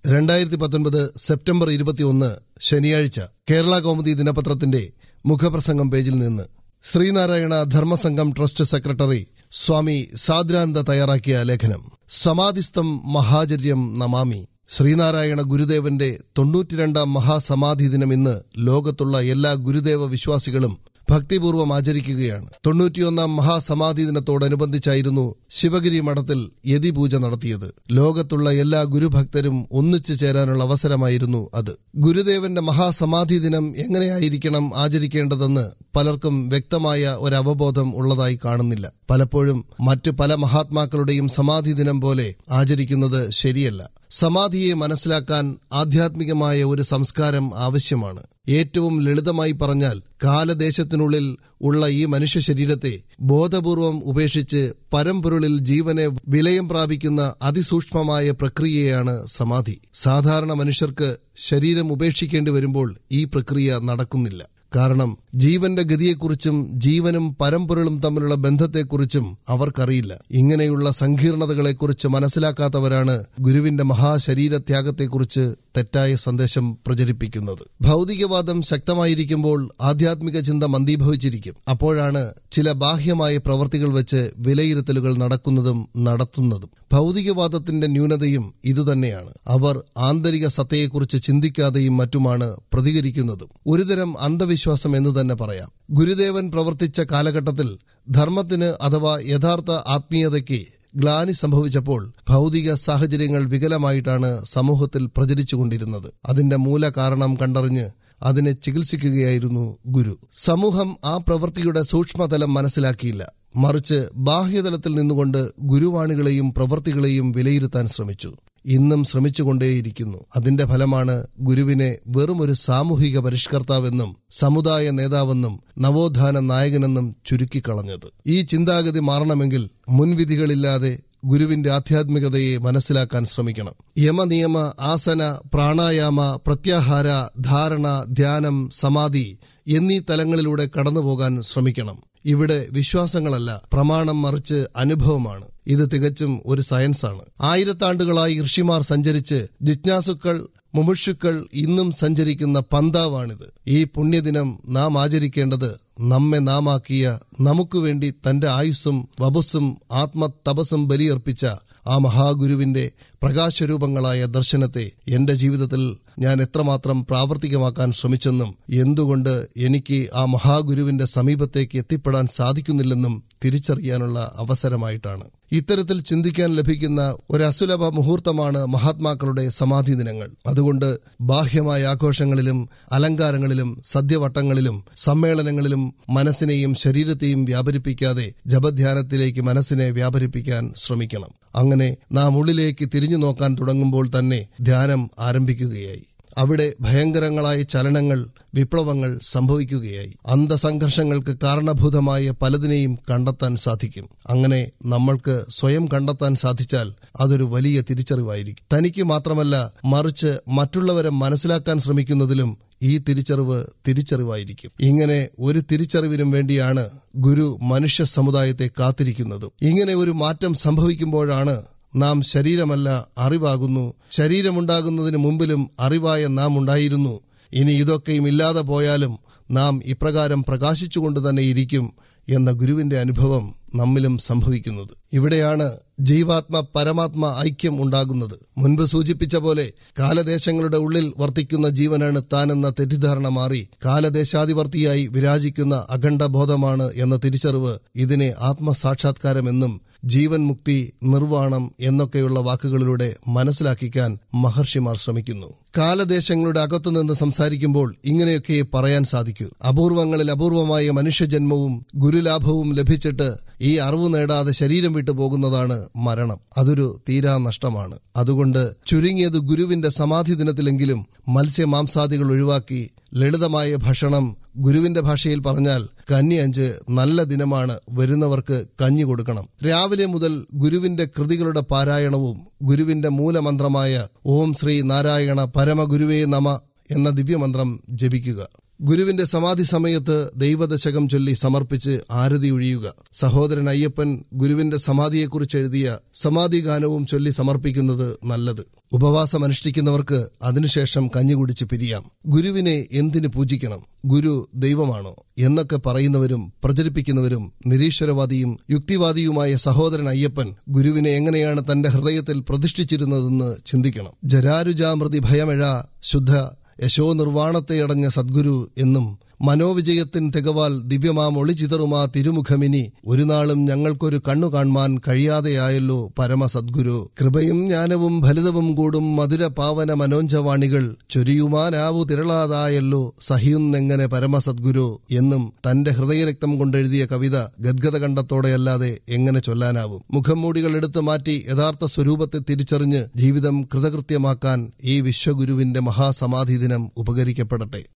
രണ്ടായിരത്തി പത്തൊൻപത് സെപ്റ്റംബർ ഇരുപത്തിയൊന്ന് ശനിയാഴ്ച കേരള കൗമുദി ദിനപത്രത്തിന്റെ മുഖപ്രസംഗം പേജിൽ നിന്ന് ശ്രീനാരായണ ധർമ്മസംഘം ട്രസ്റ്റ് സെക്രട്ടറി സ്വാമി സാദ്രാനന്ദ തയ്യാറാക്കിയ ലേഖനം സമാധിസ്ഥം മഹാചര്യം നമാമി ശ്രീനാരായണ ഗുരുദേവന്റെ തൊണ്ണൂറ്റിരണ്ടാം മഹാസമാധി ദിനം ഇന്ന് ലോകത്തുള്ള എല്ലാ ഗുരുദേവ വിശ്വാസികളും ഭക്തിപൂർവ്വം ആചരിക്കുകയാണ് തൊണ്ണൂറ്റിയൊന്നാം മഹാസമാധി ദിനത്തോടനുബന്ധിച്ചായിരുന്നു ശിവഗിരി മഠത്തിൽ യതിപൂജ നടത്തിയത് ലോകത്തുള്ള എല്ലാ ഗുരുഭക്തരും ഒന്നിച്ചു ചേരാനുള്ള അവസരമായിരുന്നു അത് ഗുരുദേവന്റെ മഹാസമാധി ദിനം എങ്ങനെയായിരിക്കണം ആചരിക്കേണ്ടതെന്ന് പലർക്കും വ്യക്തമായ ഒരു അവബോധം ഉള്ളതായി കാണുന്നില്ല പലപ്പോഴും മറ്റ് പല മഹാത്മാക്കളുടെയും സമാധി ദിനം പോലെ ആചരിക്കുന്നത് ശരിയല്ല സമാധിയെ മനസ്സിലാക്കാൻ ആധ്യാത്മികമായ ഒരു സംസ്കാരം ആവശ്യമാണ് ഏറ്റവും ലളിതമായി പറഞ്ഞാൽ കാലദേശത്തിനുള്ളിൽ ഉള്ള ഈ മനുഷ്യ ശരീരത്തെ ബോധപൂർവം ഉപേക്ഷിച്ച് പരമ്പൊരുളിൽ ജീവനെ വിലയം പ്രാപിക്കുന്ന അതിസൂക്ഷ്മമായ പ്രക്രിയയാണ് സമാധി സാധാരണ മനുഷ്യർക്ക് ശരീരം ഉപേക്ഷിക്കേണ്ടി വരുമ്പോൾ ഈ പ്രക്രിയ നടക്കുന്നില്ല കാരണം ജീവന്റെ ഗതിയെക്കുറിച്ചും ജീവനും പരമ്പൊരുളും തമ്മിലുള്ള ബന്ധത്തെക്കുറിച്ചും അവർക്കറിയില്ല ഇങ്ങനെയുള്ള സങ്കീർണതകളെക്കുറിച്ച് മനസ്സിലാക്കാത്തവരാണ് ഗുരുവിന്റെ മഹാശരീരത്യാഗത്തെക്കുറിച്ച് തെറ്റായ സന്ദേശം പ്രചരിപ്പിക്കുന്നത് ഭൗതികവാദം ശക്തമായിരിക്കുമ്പോൾ ആധ്യാത്മിക ചിന്ത മന്ദീഭവിച്ചിരിക്കും അപ്പോഴാണ് ചില ബാഹ്യമായ പ്രവർത്തികൾ വെച്ച് വിലയിരുത്തലുകൾ നടക്കുന്നതും നടത്തുന്നതും ഭൗതികവാദത്തിന്റെ ന്യൂനതയും ഇതുതന്നെയാണ് അവർ ആന്തരിക സത്തയെക്കുറിച്ച് ചിന്തിക്കാതെയും മറ്റുമാണ് പ്രതികരിക്കുന്നതും ഒരുതരം അന്ധവിശ്വാസം എന്ന് തന്നെ പറയാം ഗുരുദേവൻ പ്രവർത്തിച്ച കാലഘട്ടത്തിൽ ധർമ്മത്തിന് അഥവാ യഥാർത്ഥ ആത്മീയതയ്ക്ക് ഗ്ലാനി സംഭവിച്ചപ്പോൾ ഭൗതിക സാഹചര്യങ്ങൾ വികലമായിട്ടാണ് സമൂഹത്തിൽ പ്രചരിച്ചുകൊണ്ടിരുന്നത് അതിന്റെ മൂല കാരണം കണ്ടറിഞ്ഞ് അതിനെ ചികിത്സിക്കുകയായിരുന്നു ഗുരു സമൂഹം ആ പ്രവൃത്തിയുടെ സൂക്ഷ്മതലം മനസ്സിലാക്കിയില്ല മറിച്ച് ബാഹ്യതലത്തിൽ നിന്നുകൊണ്ട് ഗുരുവാണികളെയും പ്രവൃത്തികളെയും വിലയിരുത്താൻ ശ്രമിച്ചു ഇന്നും ശ്രമിച്ചുകൊണ്ടേയിരിക്കുന്നു അതിന്റെ ഫലമാണ് ഗുരുവിനെ വെറുമൊരു സാമൂഹിക പരിഷ്കർത്താവെന്നും സമുദായ നേതാവെന്നും നവോത്ഥാന നായകനെന്നും ചുരുക്കിക്കളഞ്ഞത് ഈ ചിന്താഗതി മാറണമെങ്കിൽ മുൻവിധികളില്ലാതെ ഗുരുവിന്റെ ആധ്യാത്മികതയെ മനസ്സിലാക്കാൻ ശ്രമിക്കണം യമനിയമ ആസന പ്രാണായാമ പ്രത്യാഹാര ധാരണ ധ്യാനം സമാധി എന്നീ തലങ്ങളിലൂടെ കടന്നുപോകാൻ ശ്രമിക്കണം ഇവിടെ വിശ്വാസങ്ങളല്ല പ്രമാണം മറിച്ച് അനുഭവമാണ് ഇത് തികച്ചും ഒരു സയൻസാണ് ആയിരത്താണ്ടുകളായി ഋഷിമാർ സഞ്ചരിച്ച് ജിജ്ഞാസുക്കൾ മുമുക്ഷുക്കൾ ഇന്നും സഞ്ചരിക്കുന്ന പന്താവാണിത് ഈ പുണ്യദിനം നാം ആചരിക്കേണ്ടത് നമ്മെ നാമാക്കിയ നമുക്കു വേണ്ടി തന്റെ ആയുസ്സും വപസ്സും ആത്മതപസ്സും ബലിയർപ്പിച്ച ആ മഹാഗുരുവിന്റെ പ്രകാശരൂപങ്ങളായ ദർശനത്തെ എന്റെ ജീവിതത്തിൽ ഞാൻ എത്രമാത്രം പ്രാവർത്തികമാക്കാൻ ശ്രമിച്ചെന്നും എന്തുകൊണ്ട് എനിക്ക് ആ മഹാഗുരുവിന്റെ സമീപത്തേക്ക് എത്തിപ്പെടാൻ സാധിക്കുന്നില്ലെന്നും തിരിച്ചറിയാനുള്ള അവസരമായിട്ടാണ് ഇത്തരത്തിൽ ചിന്തിക്കാൻ ലഭിക്കുന്ന ഒരു അസുലഭ മുഹൂർത്തമാണ് മഹാത്മാക്കളുടെ സമാധി ദിനങ്ങൾ അതുകൊണ്ട് ബാഹ്യമായ ആഘോഷങ്ങളിലും അലങ്കാരങ്ങളിലും സദ്യവട്ടങ്ങളിലും സമ്മേളനങ്ങളിലും മനസ്സിനെയും ശരീരത്തെയും വ്യാപരിപ്പിക്കാതെ ജപധ്യാനത്തിലേക്ക് മനസ്സിനെ വ്യാപരിപ്പിക്കാൻ ശ്രമിക്കണം അങ്ങനെ നാം ഉള്ളിലേക്ക് തിരിഞ്ഞു നോക്കാൻ തുടങ്ങുമ്പോൾ തന്നെ ധ്യാനം ആരംഭിക്കുകയായി അവിടെ ഭയങ്കരങ്ങളായ ചലനങ്ങൾ വിപ്ലവങ്ങൾ സംഭവിക്കുകയായി അന്തസംഘർഷങ്ങൾക്ക് കാരണഭൂതമായ പലതിനെയും കണ്ടെത്താൻ സാധിക്കും അങ്ങനെ നമ്മൾക്ക് സ്വയം കണ്ടെത്താൻ സാധിച്ചാൽ അതൊരു വലിയ തിരിച്ചറിവായിരിക്കും തനിക്ക് മാത്രമല്ല മറിച്ച് മറ്റുള്ളവരെ മനസ്സിലാക്കാൻ ശ്രമിക്കുന്നതിലും ഈ തിരിച്ചറിവ് തിരിച്ചറിവായിരിക്കും ഇങ്ങനെ ഒരു തിരിച്ചറിവിനും വേണ്ടിയാണ് ഗുരു മനുഷ്യ സമുദായത്തെ കാത്തിരിക്കുന്നതും ഇങ്ങനെ ഒരു മാറ്റം സംഭവിക്കുമ്പോഴാണ് നാം ശരീരമല്ല അറിവാകുന്നു ശരീരമുണ്ടാകുന്നതിന് മുമ്പിലും അറിവായ നാം ഉണ്ടായിരുന്നു ഇനി ഇതൊക്കെയും ഇല്ലാതെ പോയാലും നാം ഇപ്രകാരം പ്രകാശിച്ചുകൊണ്ട് തന്നെ ഇരിക്കും എന്ന ഗുരുവിന്റെ അനുഭവം നമ്മിലും സംഭവിക്കുന്നത് ഇവിടെയാണ് ജീവാത്മ പരമാത്മ ഐക്യം ഉണ്ടാകുന്നത് മുൻപ് സൂചിപ്പിച്ച പോലെ കാലദേശങ്ങളുടെ ഉള്ളിൽ വർത്തിക്കുന്ന ജീവനാണ് താനെന്ന തെറ്റിദ്ധാരണ മാറി കാലദേശാധിവർത്തിയായി വിരാജിക്കുന്ന അഖണ്ഡ ബോധമാണ് എന്ന തിരിച്ചറിവ് ഇതിനെ ആത്മസാക്ഷാത്കാരമെന്നും ജീവൻ മുക്തി നിർവാണം എന്നൊക്കെയുള്ള വാക്കുകളിലൂടെ മനസ്സിലാക്കിക്കാൻ മഹർഷിമാർ ശ്രമിക്കുന്നു കാലദേശങ്ങളുടെ അകത്തുനിന്ന് സംസാരിക്കുമ്പോൾ ഇങ്ങനെയൊക്കെ പറയാൻ സാധിക്കൂ അപൂർവങ്ങളിൽ അപൂർവമായ മനുഷ്യജന്മവും ഗുരുലാഭവും ലഭിച്ചിട്ട് ഈ അറിവ് നേടാതെ ശരീരം വിട്ടു പോകുന്നതാണ് മരണം അതൊരു തീരാ നഷ്ടമാണ് അതുകൊണ്ട് ചുരുങ്ങിയത് ഗുരുവിന്റെ സമാധി ദിനത്തിലെങ്കിലും മത്സ്യമാംസാദികൾ ഒഴിവാക്കി ലളിതമായ ഭക്ഷണം ഗുരുവിന്റെ ഭാഷയിൽ പറഞ്ഞാൽ കന്നി അഞ്ച് നല്ല ദിനമാണ് വരുന്നവർക്ക് കഞ്ഞി കൊടുക്കണം രാവിലെ മുതൽ ഗുരുവിന്റെ കൃതികളുടെ പാരായണവും ഗുരുവിന്റെ മൂലമന്ത്രമായ ഓം ശ്രീ നാരായണ പരമഗുരുവേ നമ എന്ന ദിവ്യമന്ത്രം ജപിക്കുക ഗുരുവിന്റെ സമാധി സമയത്ത് ദൈവദശകം ചൊല്ലി സമർപ്പിച്ച് ആരതി ഒഴിയുക സഹോദരൻ അയ്യപ്പൻ ഗുരുവിന്റെ സമാധിയെക്കുറിച്ച് എഴുതിയ സമാധി ഗാനവും ചൊല്ലി സമർപ്പിക്കുന്നത് നല്ലത് ഉപവാസം അനുഷ്ഠിക്കുന്നവർക്ക് അതിനുശേഷം കഞ്ഞി കുടിച്ച് പിരിയാം ഗുരുവിനെ എന്തിനു പൂജിക്കണം ഗുരു ദൈവമാണോ എന്നൊക്കെ പറയുന്നവരും പ്രചരിപ്പിക്കുന്നവരും നിരീശ്വരവാദിയും യുക്തിവാദിയുമായ സഹോദരൻ അയ്യപ്പൻ ഗുരുവിനെ എങ്ങനെയാണ് തന്റെ ഹൃദയത്തിൽ പ്രതിഷ്ഠിച്ചിരുന്നതെന്ന് ചിന്തിക്കണം ജരാരുജാമൃതി ഭയമഴ ശുദ്ധ യശോ നിർവാണത്തെ അടഞ്ഞ സദ്ഗുരു എന്നും മനോവിജയത്തിൻ തികവാൽ ദിവ്യമാം ഒളിചിതറുമാ തിരുമുഖമിനി ഒരു നാളും ഞങ്ങൾക്കൊരു കണ്ണു കാണുവാൻ കഴിയാതെയായല്ലോ പരമസദ്ഗുരു കൃപയും ജ്ഞാനവും ഫലിതവും കൂടും മധുര പാവന മനോഞ്ചവാണികൾ ചൊരിയുമാനാവു തിരളാതായല്ലോ സഹിയുന്നെങ്ങനെ പരമസദ്ഗുരു എന്നും തന്റെ ഹൃദയരക്തം കൊണ്ടെഴുതിയ കവിത ഗദ്ഗത കണ്ടത്തോടെയല്ലാതെ എങ്ങനെ ചൊല്ലാനാവും മുഖംമൂടികൾ എടുത്തു മാറ്റി യഥാർത്ഥ സ്വരൂപത്തെ തിരിച്ചറിഞ്ഞ് ജീവിതം കൃതകൃത്യമാക്കാൻ ഈ വിശ്വഗുരുവിന്റെ മഹാസമാധി ദിനം ഉപകരിക്കപ്പെടട്ടെ